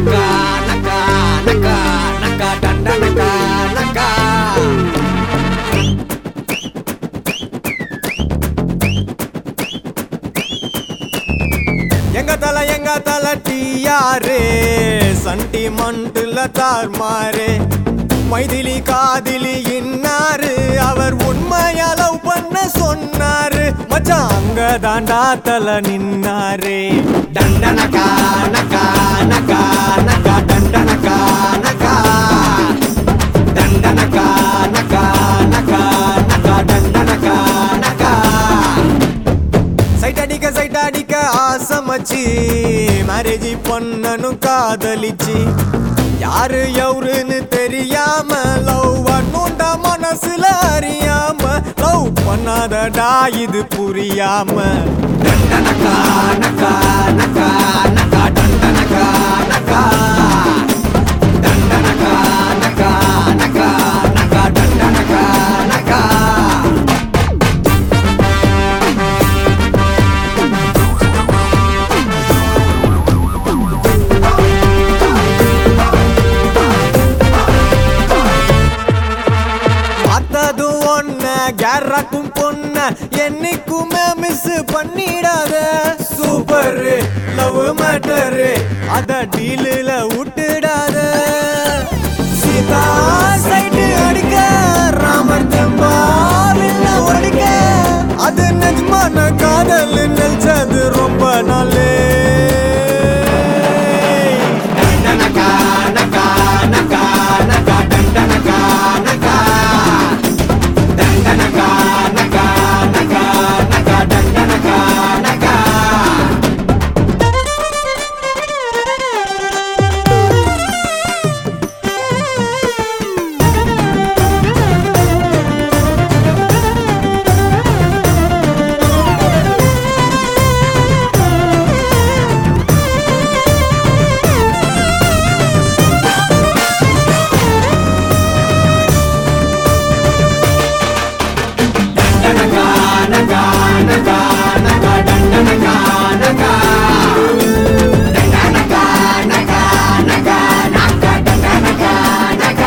நக்கா நக்கா நக்கா நக்கா டண்ட நக்கா நக்கா எங்க தல எங்க தல டியாரு சண்டி மண்டுல தார்மாரு மைதிலி காதிலி இன்னாரு அவர் உண்மையா லவ் பண்ண சொன்னாரு மச்சான் அங்க தாண்டா தல நின்னாரு டண்டனக்கா நக்கா நக்கா நக்கா டண்டனக்கா நக்கா டண்டனக்கா நக்கா நக்கா நக்கா டண்டனக்கா நக்கா சைட் அடிக்க சைட் அடிக்க ஆசமச்சு மேரேஜ் பண்ணனும் காதலிச்சு யாரு எவருன்னு தெரியாம லவ் பண்ணுண்டா மனசுல அறியாம லவ் பண்ணாதடா இது புரியாம டண்டனக்கா நக்கா நக்கா நக்கா டண்டனக்கா நக்கா டண்டனக்கா நக்கா நக்கா நக்கா டண்டனக்கா நக்கா பார்த்ததும் ஒன்ன கேரக்கும் பொண்ண என்னைக்குமே மிஸ் பண்ணிடாத சூப்பர் லவ் மேட்டர் அத டீலில் விட்டுடாத சீதா சைடு அடிக்க ராமர் தெம்பாவில் ஒடிக்க அது நிஜமான காதல் நினைச்சது ரொம்ப நாளே டண்டனக்கா நக்கா நக்கா நக்கா டண்டனக்கா நக்கா டண்டனக்கா நக்கா நக்கா நக்கா டண்டனக்கா நக்கா டண்டனக்கா நக்கா நக்கா நக்கா டண்டனக்கா நக்கா டண்டனக்கா நக்கா நக்கா நக்கா டண்டனக்கா நக்கா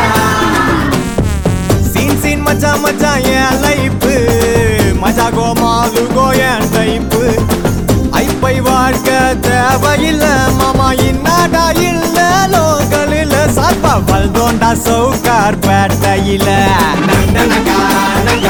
சீன் சீன் மச்சான் மச்சான் என் லைஃப் மஜா கோ மாலு கோ என் டைப்பு ஐப்பை வாழ்க்க தேவையில்ல மாமா இன்னாடா இல்ல லோக்கலில் சாப்பா வல்தோண்டா சவுக்கார் பேட்டையில நண்டனக்கா நக்கா